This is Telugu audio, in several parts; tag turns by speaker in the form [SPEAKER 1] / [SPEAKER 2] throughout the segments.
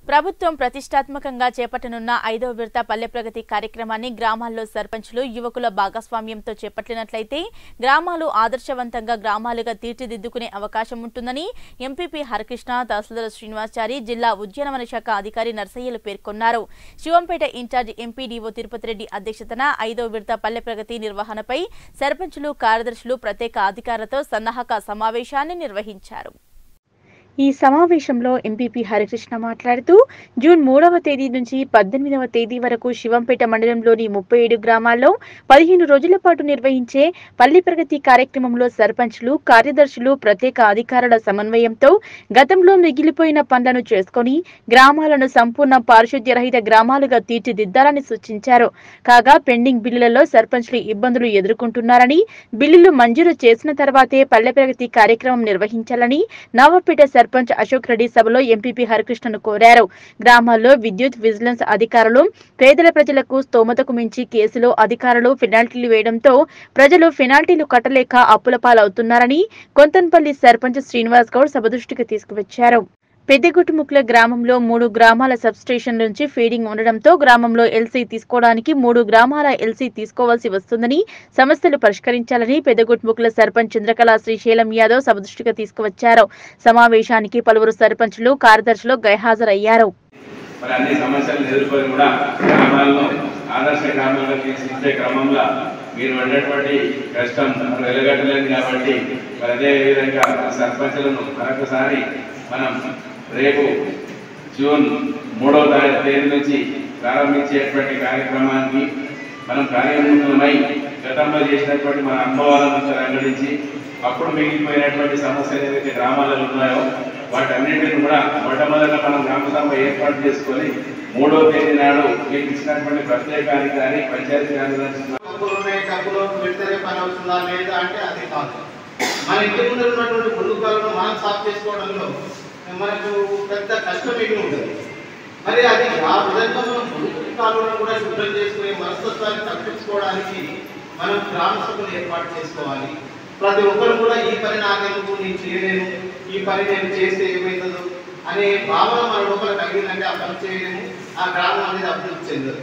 [SPEAKER 1] ప్రభుత్వం ప్రతిష్టాత్మకంగా చేపట్టనున్న ఐదవ విడత పల్లె ప్రగతి కార్యక్రమాన్ని గ్రామాల్లో సర్పంచులు యువకుల భాగస్వామ్యంతో చేపట్టినట్లయితే గ్రామాలు ఆదర్శవంతంగా గ్రామాలుగా తీర్చిదిద్దుకునే అవకాశం ఉంటుందని ఎంపీపీ హరకృష్ణ తహసీల్దార్ శ్రీనివాచారి జిల్లా ఉద్యానవన శాఖ అధికారి నర్సయ్యలు పేర్కొన్నారు శివంపేట ఇన్ఛార్జ్ ఎంపీడీఓ తిరుపతి రెడ్డి అధ్యక్షతన ఐదవ విడత పల్లె ప్రగతి నిర్వహణపై సర్పంచులు కార్యదర్శులు ప్రత్యేక అధికారులతో సన్నాహక సమావేశాన్ని నిర్వహించారు ఈ సమావేశంలో ఎంపీపీ హరికృష్ణ మాట్లాడుతూ జూన్ మూడవ తేదీ నుంచి పద్దెనిమిదవ తేదీ వరకు శివంపేట మండలంలోని ముప్పై ఏడు గ్రామాల్లో పదిహేను రోజుల పాటు నిర్వహించే పల్లి ప్రగతి కార్యక్రమంలో సర్పంచ్లు కార్యదర్శులు ప్రత్యేక అధికారుల సమన్వయంతో గతంలో మిగిలిపోయిన పనులను చేసుకొని గ్రామాలను సంపూర్ణ పారిశుద్ధ్య రహిత గ్రామాలుగా తీర్చిదిద్దాలని సూచించారు కాగా పెండింగ్ బిల్లులలో సర్పంచ్లు ఇబ్బందులు ఎదుర్కొంటున్నారని బిల్లులు మంజూరు చేసిన తర్వాతే పల్లె ప్రగతి కార్యక్రమం నిర్వహించాలని నవాపేట సర్పంచ్ అశోక్ రెడ్డి సభలో ఎంపీపీ హరికృష్ణను కోరారు గ్రామాల్లో విద్యుత్ విజిలెన్స్ అధికారులు పేదల ప్రజలకు స్తోమతకు మించి కేసులో అధికారులు ఫెనాల్టీలు వేయడంతో ప్రజలు ఫెనాల్టీలు కట్టలేక అప్పుల పాలవుతున్నారని కొంతన్పల్లి సర్పంచ్ శ్రీనివాస్ గౌడ్ సభ దృష్టికి తీసుకువచ్చారు పెద్దగుట్టుముక్ల గ్రామంలో మూడు గ్రామాల సబ్ స్టేషన్ నుంచి ఫీడింగ్ ఉండడంతో గ్రామంలో ఎల్సీ తీసుకోవడానికి మూడు గ్రామాల ఎల్సీ తీసుకోవాల్సి వస్తుందని సమస్యలు పరిష్కరించాలని పెద్దగుట్టుముక్ల సర్పంచ్ చంద్రకళ శ్రీశైలం యాదవ్ సభ దృష్టికి తీసుకువచ్చారు సమావేశానికి పలువురు సర్పంచులు కార్యదర్శులు గైహాజరయ్యారు
[SPEAKER 2] మరి అన్ని సమస్యలను ఎదుర్కొని కూడా గ్రామాలను ఆదర్శ గ్రామాలుగా తీర్చిదిద్దే క్రమంలో మీరు పడినటువంటి కష్టం వెలగట్టలేదు కాబట్టి మరి అదే విధంగా సర్పంచులను మరొకసారి మనం రేపు జూన్ మూడవ తారీఖు తేదీ నుంచి ప్రారంభించేటువంటి కార్యక్రమానికి మనం కార్యోన్ముఖమై గతంలో చేసినటువంటి మన అనుభవాలను రంగడించి అప్పుడు మిగిలిపోయినటువంటి సమస్యలు ఏవైతే గ్రామాలలో ఉన్నాయో వాటన్నింటిని కూడా మొట్టమొదట మనం గ్రామసభ ఏర్పాటు చేసుకొని మూడో తేదీ నాడు మీకు ఇచ్చినటువంటి ప్రత్యేకాధికారి పంచాయతీ కార్యదర్శి
[SPEAKER 3] కప్పులు ఉన్నాయి కప్పులో పెడితేనే పని అవుతుందా లేదా అంటే అది కాదు మన ఇంటి ముందు ఉన్నటువంటి మురుగులను మనం సాఫ్ చేసుకోవడంలో మనకు పెద్ద కష్టం మిగిలి ఉంటుంది మరి అది ఆ విధంగా మనం మురుగు కాలువలను కూడా శుభ్రం చేసుకునే మనస్తత్వాన్ని తప్పించుకోవడానికి మనం గ్రామ సభలు ఏర్పాటు చేసుకోవాలి ప్రతి ఒక్కరు కూడా ఈ పని నాకెందుకు నేను చేయలేను ఈ పని నేను చేస్తే ఏమవుతుందో అనే భావన మన లోపల కలిగిందంటే ఆ పని చేయలేము ఆ గ్రామం అనేది అభివృద్ధి చెందదు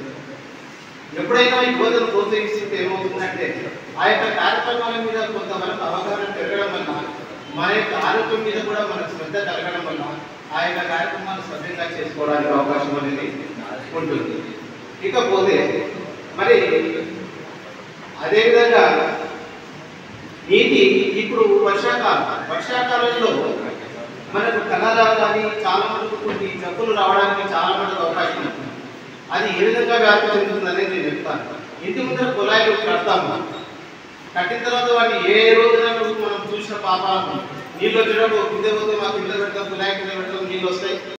[SPEAKER 3] ఎప్పుడైనా ఈ యువతను ప్రోత్సహిస్తే ఏమవుతుందంటే ఆ యొక్క కార్యక్రమాల మీద కొంతవరకు అవగాహన పెరగడం వల్ల మన యొక్క ఆరోగ్యం మీద కూడా మనకు శ్రద్ధ కలగడం వల్ల ఆ యొక్క కార్యక్రమాలు సభ్యంగా చేసుకోవడానికి అవకాశం అనేది ఉంటుంది ఇకపోతే మరి అదేవిధంగా నీటి ఇప్పుడు వర్షాకాలం వర్షాకాలంలో మనకు కలరా కానీ చాలా మటుకు కొన్ని జబ్బులు రావడానికి చాలా మటుకు అవకాశం ఉంటుంది అది ఏ విధంగా వ్యాప్తి చెందుతుంది అనేది నేను చెప్తాను ఇంటి ముందర కుళాయిలు కడతాము కట్టిన తర్వాత వాటిని ఏ రోజున మనం చూసిన పాపాలను నీళ్ళు వచ్చేటప్పుడు కింద పోతే మా కింద పెడతాం కుళాయి కింద పెడతాం నీళ్ళు వస్తాయి